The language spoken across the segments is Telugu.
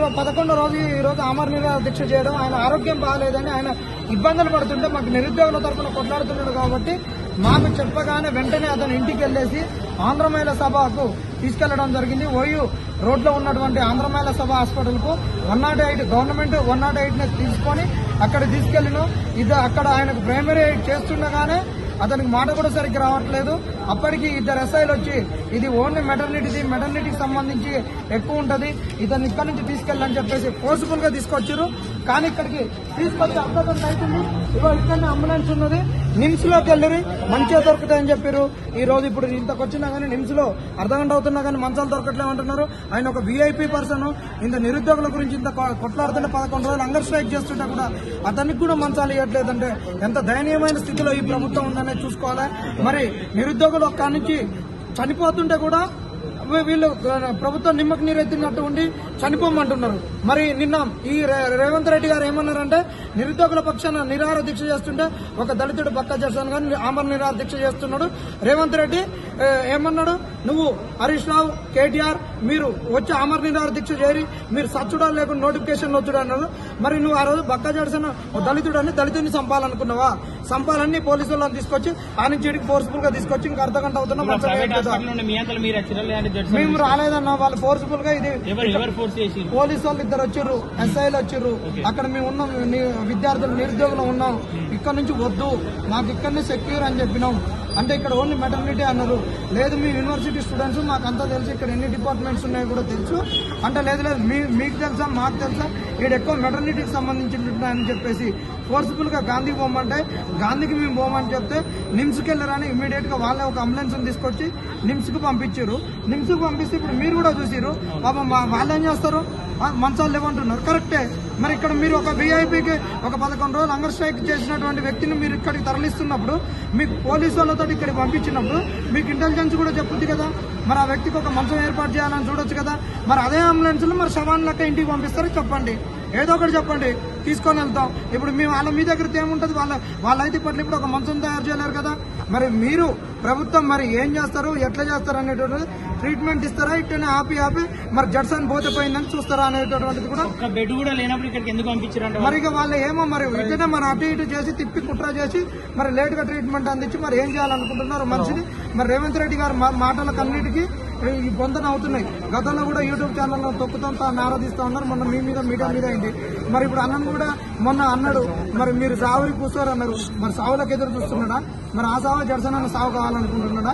రో- పదకొండో రోజు ఈ రోజు అమర్ నిరాహార దీక్ష చేయడం ఆయన ఆరోగ్యం బాగాలేదని ఆయన ఇబ్బందులు పడుతుంటే మాకు నిరుద్యోగుల తరఫున కొట్లాడుతున్నాడు కాబట్టి మాకు చెప్పగానే వెంటనే అతను ఇంటికి వెళ్లేసి ఆంధ్ర మహిళా సభకు తీసుకెళ్లడం జరిగింది ఓయూ రోడ్లో ఉన్నటువంటి ఆంధ్ర మహిళా సభ హాస్పిటల్ కు one not eight government one not eight ని తీసుకొని అక్కడ తీసుకెళ్లిన ఇది అక్కడ ఆయనకు ప్రైమరీ ఎయిడ్ చేస్తుండగానే అతనికి మాట కూడా సరిగ్గా రావట్లేదు అప్పటికి ఇద్దరు ఎస్ఐలు వచ్చి ఇది ఓన్లీ మెటర్నిటీది మెటర్నిటీకి సంబంధించి ఎక్కువ ఉంటది ఇతను ఇక్కడి నుంచి తీసుకెళ్ళని చెప్పేసి ఫోర్స్ఫుల్ గా తీసుకొచ్చారు కానీ ఇక్కడికి తీసుకొచ్చి అర్థగంట అవుతుంది ఇవాళ ఇక్కడనే అంబులెన్స్ ఉన్నది నిమ్స్ లోకి వెళ్ళి మంచిగా దొరుకుతాయని చెప్పారు ఈ రోజు ఇప్పుడు ఇంతకు వచ్చినా కానీ నిమ్స్ లో అర్ధగంట అవుతున్నా కానీ మంచాలు దొరకట్లేవు అంటున్నారు ఆయన ఒక వీఐపీ పర్సన్ ఇంత నిరుద్యోగుల గురించి ఇంత కొ- కొట్లాడుతుంటే పదకొండు రోజులు అంగర్ స్ట్రైక్ చేస్తుంటే కూడా అతనికి కూడా మంచాలు ఇవ్వట్లేదంటే ఎంత దయనీయమైన స్థితిలో ఈ ప్రభుత్వం ఉందనేది చూసుకోవాలి మరి నిరుద్యోగులు ఒక్క నుంచి చనిపోతుంటే కూడా వీ- వీళ్ళు ఆ, ప్రభుత్వం నిమ్మకు నీరెత్తినట్టు ఉండి చనిపోమంటున్నారు మరి నిన్న ఈ రే- రేవంత్ రెడ్డి గారు ఏమన్నారంటే నిరుద్యోగుల పక్షాన నిరాహార దీక్ష చేస్తుంటే ఒక దళితుడు పక్క చేస్తాను కానీ ఆమర్ నిరాహార దీక్ష చేస్తున్నాడు రేవంత్ రెడ్డి ఆ, ఏమన్నాడు నువ్వు హరీష్ రావు కేటీఆర్ మీరు వచ్చి ఆమర్ నిరాహార దీక్ష చేరి మీరు సచ్చుడా లేకుండా నోటిఫికేషన్ వచ్చుడు అన్నారు మరి నువ్వు ఆ రోజు బక్క జడ్సన్ దళితుడు అని దళితుడిని చంపాలనుకున్నావా చంపాలని పోలీసు వాళ్ళని తీసుకొచ్చి ఆ నుంచి ఇడికి ఫోర్స్ఫుల్ గా తీసుకొచ్చి ఇంకా అర్ధ గంట అవుతున్నా మంచిగా ప్రైవేట్ వెయిట్ చేద్దాం. హాస్పిటల్ నుండి మీ అంతలో మీరు వచ్చిరా లేదంటే జడ్జి మేము రాలేదన్న వాళ్ళు ఫోర్స్ఫుల్ గా ఇది ఎవరు ఎవరు ఫోర్స్ చేసి పోలీసు వాళ్ళు ఇద్దరు వచ్చారు ఎస్ఐలు వచ్చారు అక్కడ మేము ఉన్నాం ని- విద్యార్థులు నిరుద్యోగులు ఉన్నాం ఇక్కడ నుంచి వద్దు మాకు ఇక్కడనే సెక్యూర్ అని చెప్పినాం అంటే ఇక్కడ ఓన్లీ మెటర్నిటీ అన్నారు లేదు మీ యూనివర్సిటీ స్టూడెంట్స్ మాకు అంతా తెలుసు ఇక్కడ ఎన్ని డిపార్ట్మెంట్స్ ఉన్నాయో కూడా తెలుసు అంటే లేదు లేదు మీ మీకు తెలుసా మాకు తెలుసా ఇక్కడ ఎక్కువ మెటర్నిటీకి సంబంధించిన చెప్పేసి ఫోర్స్ఫుల్ గా గాంధీకి పోమంటే గాంధీకి మేము పోమని చెప్తే నిమ్స్కి వెళ్ళరని ఇమీడియట్ గా వాళ్ళే ఒక అంబులెన్స్ తీసుకొచ్చి నిమ్స్ కు పంపించారు నిమ్స్ కు పంపిస్తే ఇప్పుడు మీరు కూడా చూసిరు పాపం వా- వాళ్ళు ఏం చేస్తారు ఆ, మంచాలు లేవంటున్నారు కరెక్టే మరి ఇక్కడ మీరు ఒక వీఐపీకి ఒక పదకొండు రోజులు అంగర్ స్ట్రైక్ చేసినటువంటి వ్యక్తిని మీరు ఇక్కడికి తరలిస్తున్నప్పుడు మీకు పోలీసు వాళ్ళతో ఇక్కడికి పంపించినప్పుడు మీకు ఇంటెలిజెన్స్ కూడా చెప్పుద్ది కదా మరి ఆ వ్యక్తికి ఒక మంచం ఏర్పాటు చేయాలని చూడొచ్చు కదా మరి అదే అంబులెన్స్ లో మరి శవాన్ లెక్క ఇంటికి పంపిస్తారో చెప్పండి ఏదో ఒకటి చెప్పండి తీసుకొని వెళ్తాం ఇప్పుడు మేము వాళ్ళ మీ దగ్గర ఏముంటది వాళ్ళ వాళ్ళైతే ఇప్పట్లో ఇప్పుడు ఒక మంచం తయారు చేయలేరు కదా మరి మీరు ప్రభుత్వం మరి ఏం చేస్తారు ఎట్లా చేస్తారు అనేటువంటిది ట్రీట్మెంట్ ఇస్తారా ఇట్టనే ఆపి ఆపి మరి జడ్సన్ పోతే పోయిందని చూస్తారా అనేటటువంటిది కూడా ఒక్క బెడ్ కూడా లేనప్పుడు ఇక్కడికి ఎందుకు పంపించారంట మరి ఇక వాళ్ళు ఏమో మరి ఇట్లనే మరి అటు ఇటు చేసి తిప్పి కుట్ర చేసి మరి లేట్ గా ట్రీట్మెంట్ అందించి మరి ఏం చేయాలనుకుంటున్నారు మనిషిని మరి రేవంత్ రెడ్డి గారు మా- మాటలకు అన్నిటికీ ఈ పొందన అవుతున్నాయి గతంలో కూడా యూట్యూబ్ ఛానల్లో తొక్కుతాం నారదీస్తా ఉన్నారు మొన్న మీ మీద మీడియా మీద అయింది మరి ఇప్పుడు అన్నను కూడా మొన్న అన్నాడు మరి మీరు సావుని కూర్చోరు అన్నారు మరి సావులకు ఎదురు చూస్తున్నాడా మరి ఆ సావు జడ్సన్ అన్న సావు కావాలనుకుంటున్నాడా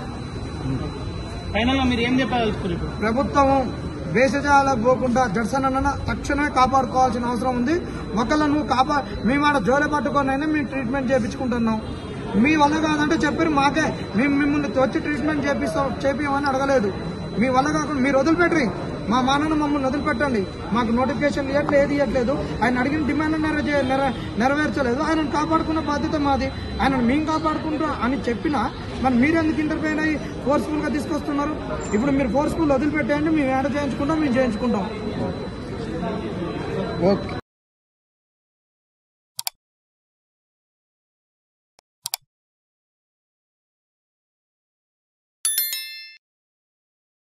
ఫైనల్ గా మీరు ఏం చెప్పదలుచుకున్నారు ఇప్పుడు ప్రభుత్వం వేసజాలకు పోకుండా జడ్సన్ అన్న తక్షణమే కాపాడుకోవాల్సిన అవసరం ఉంది ఒకళ్ళ నువ్వు కాపా మేము ఆడ జోలె పట్టుకొనైనా మేము ట్రీట్మెంట్ చేయించుకుంటున్నాం మీ వల్ల కాదంటే చెప్పారు మాకే మేము మిమ్మల్ని వచ్చి ట్రీట్మెంట్ చేపిస్తాం చేపియమని అడగలేదు మీ వల్ల కాకుండా మీరు వదిలిపెట్టరి మా మానను మమ్మల్ని వదిలిపెట్టండి మాకు నోటిఫికేషన్ ఇవ్వట్లేదు ఏది ఇవ్వట్లేదు ఆయన అడిగిన డిమాండ్ నెరవే నెర- నెరవేర్చలేదు ఆయనను కాపాడుకున్న బాధ్యత మాది ఆయనను మేము కాపాడుకుంటాం అని చెప్పినా మరి మీరు ఎందుకు ఇంటర్ఫైన్ అయ్యి ఫోర్స్ఫుల్ గా తీసుకొస్తున్నారు ఇప్పుడు మీరు ఫోర్స్ఫుల్ వదిలిపెట్టేయండి మేము యాడ్ చేయించుకుంటాం మేము చేయించుకుంటాం ఓకే